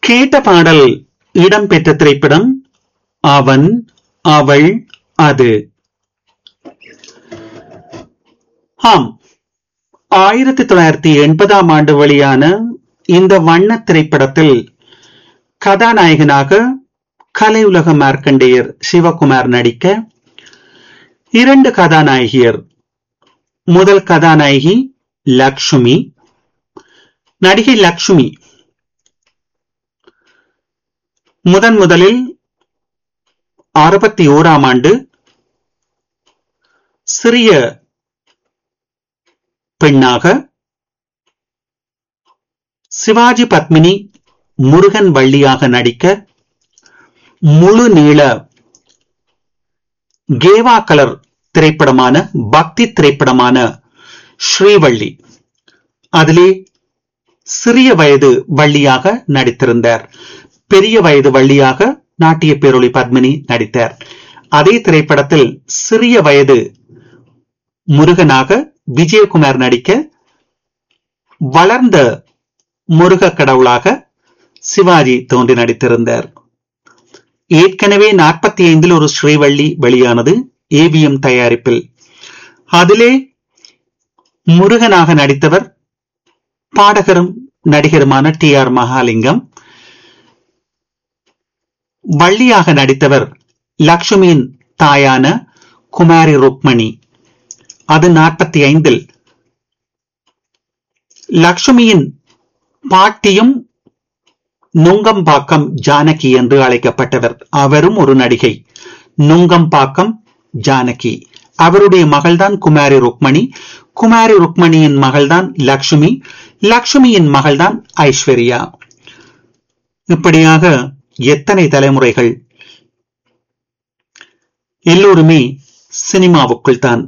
கேட்ட பாடல் இடம்பெற்ற திரைப்படம் அவன் அவள் அது ஆம் ஆயிரத்தி தொள்ளாயிரத்தி எண்பதாம் ஆண்டு வெளியான இந்த வண்ண திரைப்படத்தில் கதாநாயகனாக கலையுலக மார்க்கண்டேயர் சிவகுமார் நடிக்க இரண்டு கதாநாயகியர் முதல் கதாநாயகி லக்ஷ்மி நடிகை லக்ஷ்மி முதன் முதலில் அறுபத்தி ஓராம் ஆண்டு சிறிய பெண்ணாக சிவாஜி பத்மினி முருகன் வள்ளியாக நடிக்க முழு நீள கேவா கலர் திரைப்படமான பக்தி திரைப்படமான ஸ்ரீவள்ளி அதிலே சிறிய வயது வள்ளியாக நடித்திருந்தார் பெரிய வயது வள்ளியாக நாட்டிய பேரொளி பத்மினி நடித்தார் அதே திரைப்படத்தில் சிறிய வயது முருகனாக விஜயகுமார் நடிக்க வளர்ந்த முருக கடவுளாக சிவாஜி தோன்றி நடித்திருந்தார் ஏற்கனவே நாற்பத்தி ஐந்தில் ஒரு ஸ்ரீவள்ளி வெளியானது ஏவிஎம் தயாரிப்பில் அதிலே முருகனாக நடித்தவர் பாடகரும் நடிகருமான டி ஆர் மகாலிங்கம் வள்ளியாக நடித்தவர் லக்ஷ்மியின் தாயான குமாரி ருக்மணி அது நாற்பத்தி ஐந்தில் லக்ஷ்மியின் பாட்டியும் நுங்கம்பாக்கம் ஜானகி என்று அழைக்கப்பட்டவர் அவரும் ஒரு நடிகை நுங்கம்பாக்கம் ஜானகி அவருடைய மகள்தான் குமாரி ருக்மணி குமாரி ருக்மணியின் மகள்தான் லக்ஷ்மி லக்ஷ்மியின் மகள்தான் ஐஸ்வர்யா இப்படியாக எத்தனை தலைமுறைகள் எல்லோருமே சினிமாவுக்குள் தான்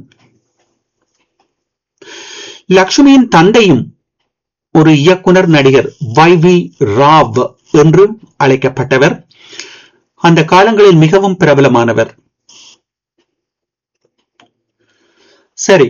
லக்ஷ்மியின் தந்தையும் ஒரு இயக்குனர் நடிகர் வை வி ராவ் என்று அழைக்கப்பட்டவர் அந்த காலங்களில் மிகவும் பிரபலமானவர் சரி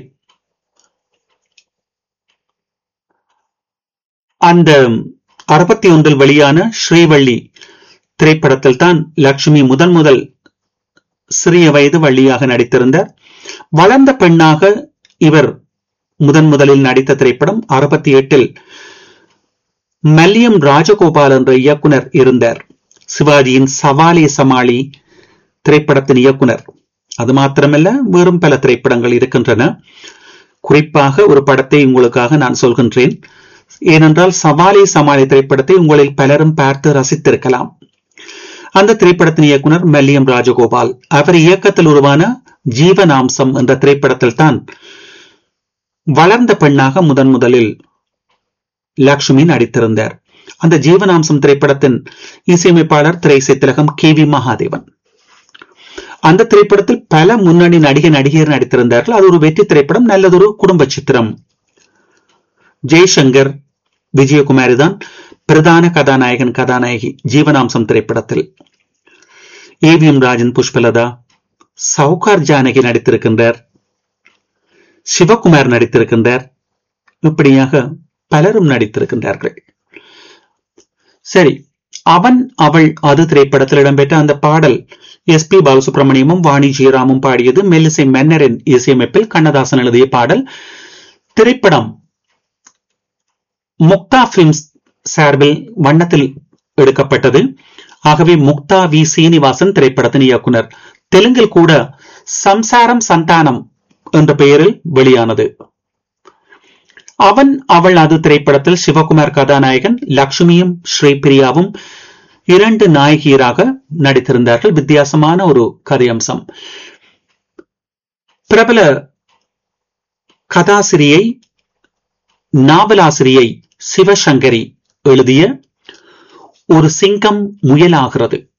அந்த அறுபத்தி ஒன்றில் வெளியான ஸ்ரீவள்ளி திரைப்படத்தில் தான் லட்சுமி முதன் முதல் சிறிய வயது வள்ளியாக நடித்திருந்தார் வளர்ந்த பெண்ணாக இவர் முதன் முதலில் நடித்த திரைப்படம் அறுபத்தி எட்டில் மல்லியம் ராஜகோபால் என்ற இயக்குனர் இருந்தார் சிவாஜியின் சவாலே சமாளி திரைப்படத்தின் இயக்குனர் அது மாத்திரமல்ல வேறும் பல திரைப்படங்கள் இருக்கின்றன குறிப்பாக ஒரு படத்தை உங்களுக்காக நான் சொல்கின்றேன் ஏனென்றால் சவாலே சமாளி திரைப்படத்தை உங்களில் பலரும் பார்த்து ரசித்திருக்கலாம் அந்த திரைப்படத்தின் இயக்குனர் மல்லியம் ராஜகோபால் அவர் இயக்கத்தில் உருவான ஜீவனாம்சம் என்ற திரைப்படத்தில் தான் வளர்ந்த பெண்ணாக முதன் முதலில் லக்ஷ்மி நடித்திருந்தார் அந்த ஜீவனாம்சம் திரைப்படத்தின் இசையமைப்பாளர் திரைசை திலகம் கே வி மகாதேவன் அந்த திரைப்படத்தில் பல முன்னணி நடிகை நடிகர் நடித்திருந்தார்கள் அது ஒரு வெற்றி திரைப்படம் நல்லதொரு குடும்ப சித்திரம் ஜெய்சங்கர் விஜயகுமாரி தான் பிரதான கதாநாயகன் கதாநாயகி ஜீவனாம்சம் திரைப்படத்தில் ஏவிஎம் ராஜன் புஷ்பலதா சவுகார் ஜானகி நடித்திருக்கின்றார் சிவகுமார் நடித்திருக்கின்றார் இப்படியாக பலரும் நடித்திருக்கின்றார்கள் சரி அவன் அவள் அது திரைப்படத்தில் இடம்பெற்ற அந்த பாடல் எஸ் பி பாலசுப்ரமணியமும் வாணி ஜெயராமும் பாடியது மெல்லிசை மன்னரின் இசையமைப்பில் கண்ணதாசன் எழுதிய பாடல் திரைப்படம் முக்தா பிலிம்ஸ் சார்பில் வண்ணத்தில் எடுக்கப்பட்டது ஆகவே முக்தா வி சீனிவாசன் திரைப்படத்தின் இயக்குனர் தெலுங்கில் கூட சம்சாரம் சந்தானம் என்ற பெயரில் வெளியானது அவன் அவள் அது திரைப்படத்தில் சிவகுமார் கதாநாயகன் லக்ஷ்மியும் ஸ்ரீபிரியாவும் இரண்டு நாயகியராக நடித்திருந்தார்கள் வித்தியாசமான ஒரு கதையம்சம் பிரபல கதாசிரியை நாவலாசிரியை சிவசங்கரி எழுதிய ஒரு சிங்கம் முயலாகிறது